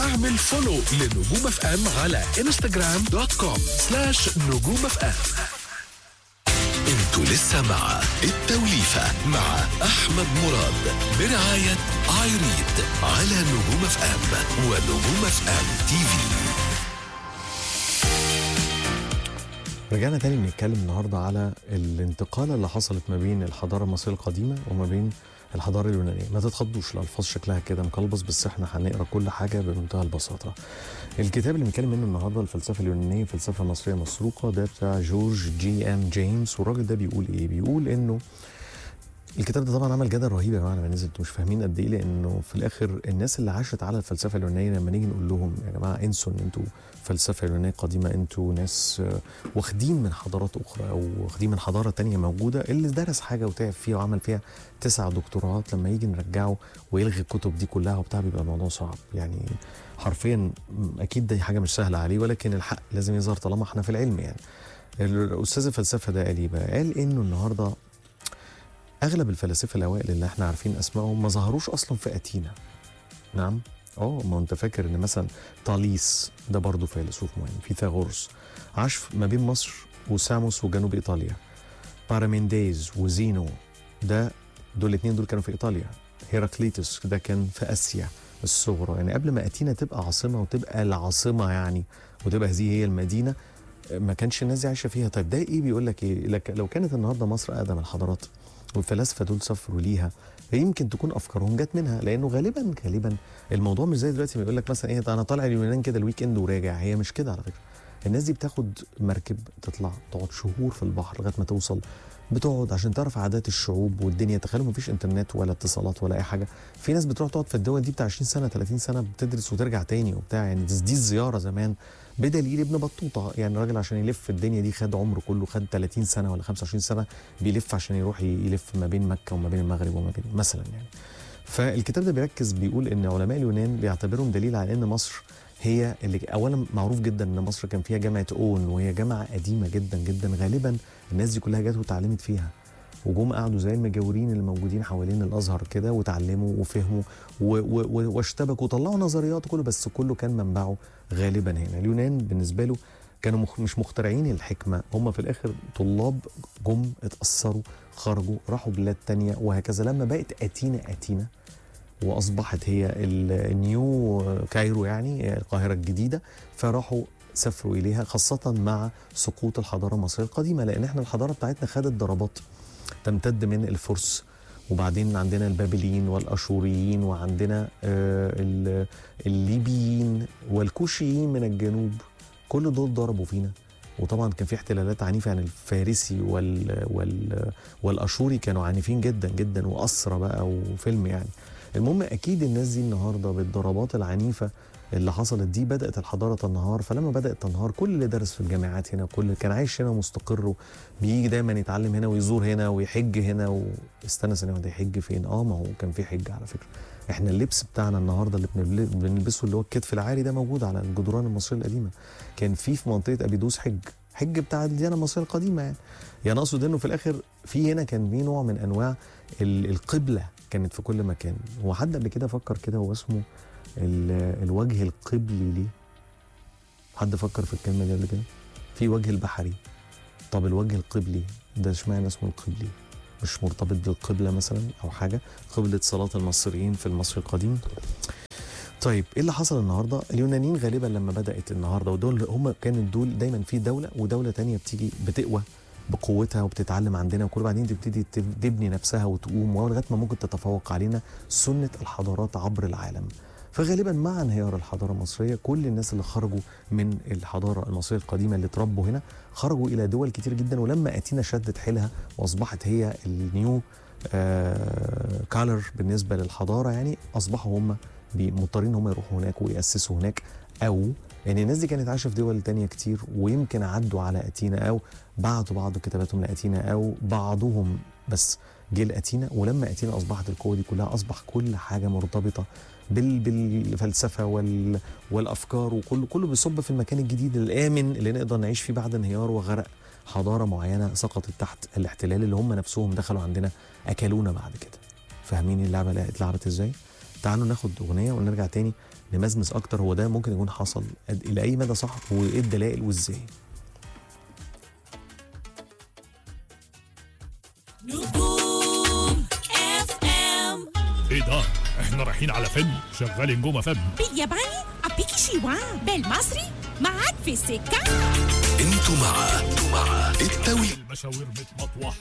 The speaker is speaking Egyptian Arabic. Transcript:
واعمل فولو لنجوم اف ام على انستغرام دوت كوم سلاش نجوم اف ام انتوا لسه مع التوليفة مع احمد مراد برعاية ايريد على نجوم اف ام ونجوم اف ام تي في رجعنا تاني بنتكلم النهارده على الانتقاله اللي حصلت ما بين الحضاره المصريه القديمه وما بين الحضاره اليونانيه ما تتخضوش الالفاظ شكلها كده مقلبص بس احنا هنقرا كل حاجه بمنتهى البساطه الكتاب اللي بنتكلم منه النهارده الفلسفه اليونانيه الفلسفه المصريه مسروقه ده بتاع جورج جي ام جيمس والراجل ده بيقول ايه بيقول انه الكتاب ده طبعا عمل جدل رهيب يا جماعه لما نزل انتوا مش فاهمين قد ايه لانه في الاخر الناس اللي عاشت على الفلسفه اليونانيه لما نيجي نقول لهم يا جماعه انسوا ان انتوا فلسفه يونانيه قديمه انتوا ناس آه، واخدين من حضارات اخرى او واخدين من حضاره تانية موجوده اللي درس حاجه وتعب فيها وعمل فيها تسع دكتوراه لما يجي نرجعه ويلغي الكتب دي كلها وبتاع بيبقى الموضوع صعب يعني حرفيا م، اكيد دي حاجه مش سهله عليه ولكن الحق لازم يظهر طالما احنا في العلم يعني الاستاذ الفلسفه ده قال ايه بقى؟ قال انه النهارده اغلب الفلاسفه الاوائل اللي احنا عارفين اسمائهم ما ظهروش اصلا في اتينا نعم اه ما انت فاكر ان مثلا طاليس ده برضه فيلسوف مهم فيثاغورس عاش ما بين مصر وساموس وجنوب ايطاليا بارامينديز وزينو ده دول الاثنين دول كانوا في ايطاليا هيراكليتوس ده كان في اسيا الصغرى يعني قبل ما اتينا تبقى عاصمه وتبقى العاصمه يعني وتبقى هذه هي المدينه ما كانش الناس دي عايشه فيها طيب ده ايه بيقول لك ايه لك لو كانت النهارده مصر اقدم الحضارات والفلاسفه دول سافروا ليها يمكن تكون افكارهم جت منها لانه غالبا غالبا الموضوع مش زي دلوقتي ما يقول لك مثلا ايه ده انا طالع اليونان كده الويك اند وراجع هي مش كده على فكره الناس دي بتاخد مركب تطلع تقعد شهور في البحر لغايه ما توصل بتقعد عشان تعرف عادات الشعوب والدنيا تخيلوا مفيش انترنت ولا اتصالات ولا اي حاجه في ناس بتروح تقعد في الدول دي بتاع 20 سنه 30 سنه بتدرس وترجع تاني وبتاع يعني دي دي الزياره زمان بدليل ابن بطوطه يعني الراجل عشان يلف الدنيا دي خد عمره كله خد 30 سنه ولا 25 سنه بيلف عشان يروح يلف ما بين مكه وما بين المغرب وما بين مثلا يعني فالكتاب ده بيركز بيقول ان علماء اليونان بيعتبرهم دليل على ان مصر هي اللي اولا معروف جدا ان مصر كان فيها جامعه اون وهي جامعه قديمه جدا جدا غالبا الناس دي كلها جت وتعلمت فيها وجم قعدوا زي المجاورين اللي موجودين حوالين الازهر كده وتعلموا وفهموا و- و- و- واشتبكوا وطلعوا نظريات وكله بس كله كان منبعه غالبا هنا اليونان بالنسبه له كانوا مخ مش مخترعين الحكمه هم في الاخر طلاب جم اتاثروا خرجوا راحوا بلاد تانية وهكذا لما بقت اتينا اتينا واصبحت هي ال- النيو كايرو يعني القاهره الجديده فراحوا سافروا اليها خاصه مع سقوط الحضاره المصريه القديمه لان احنا الحضاره بتاعتنا خدت ضربات تمتد من الفرس وبعدين عندنا البابليين والاشوريين وعندنا آه، ال- الليبيين والكوشيين من الجنوب كل دول ضربوا فينا وطبعا كان في احتلالات عنيفه يعني الفارسي وال وال والاشوري كانوا عنيفين جدا جدا واسرى بقى وفيلم يعني المهم اكيد الناس دي النهارده بالضربات العنيفه اللي حصلت دي بدات الحضاره تنهار فلما بدات تنهار كل اللي درس في الجامعات هنا كل اللي كان عايش هنا مستقر بيجي دايما يتعلم هنا ويزور هنا ويحج هنا واستنى ثانيه ده يحج فين اه ما هو كان في حج على فكره احنا اللبس بتاعنا النهارده اللي بنبل- بنلبسه اللي هو الكتف العالي ده موجود على الجدران المصريه القديمه كان في في منطقه ابيدوس حج حج بتاع الديانه المصريه القديمه يعني يعني اقصد انه في الاخر في هنا كان في نوع من انواع ال- القبله كانت في كل مكان هو حد قبل كده فكر كده هو اسمه ال- الوجه القبلي ليه حد فكر في الكلمه دي قبل كده في وجه البحري طب الوجه القبلي ده اشمعنى اسمه القبلي مش مرتبط بالقبلة مثلا أو حاجة قبلة صلاة المصريين في المصري القديم طيب ايه اللي حصل النهارده؟ اليونانيين غالبا لما بدات النهارده ودول هم كانت دول دايما في دوله ودوله تانية بتيجي بتقوى بقوتها وبتتعلم عندنا وكل بعدين تبتدي تبني نفسها وتقوم ولغايه ما ممكن تتفوق علينا سنه الحضارات عبر العالم. فغالبا مع انهيار الحضاره المصريه كل الناس اللي خرجوا من الحضاره المصريه القديمه اللي اتربوا هنا خرجوا الى دول كتير جدا ولما اتينا شدت حيلها واصبحت هي النيو آه كالر بالنسبه للحضاره يعني اصبحوا هم بي- مضطرين هم يروحوا هناك ويأسسوا هناك او يعني الناس دي كانت عايشه في دول تانية كتير ويمكن عدوا على اتينا او بعتوا بعض كتاباتهم لاتينا او بعضهم بس جه لاتينا ولما اتينا اصبحت القوه دي كلها اصبح كل حاجه مرتبطه بال بالفلسفه وال والافكار وكله كله بيصب في المكان الجديد الامن اللي نقدر نعيش فيه بعد انهيار وغرق حضاره معينه سقطت تحت الاحتلال اللي هم نفسهم دخلوا عندنا اكلونا بعد كده فاهمين اللعبه اتلعبت ازاي؟ تعالوا ناخد اغنيه ونرجع تاني نمزمز اكتر هو ده ممكن يكون حصل قد- الى اي مدى صح وايه الدلائل وازاي نجوم اف ام ايه ده؟ احنا رايحين على فيلم شغال نجوم فم بالياباني أبيكي شيوا بالمصري معاك في السكة انتوا مع انتوا مع التوليفة المشاوير متمطوح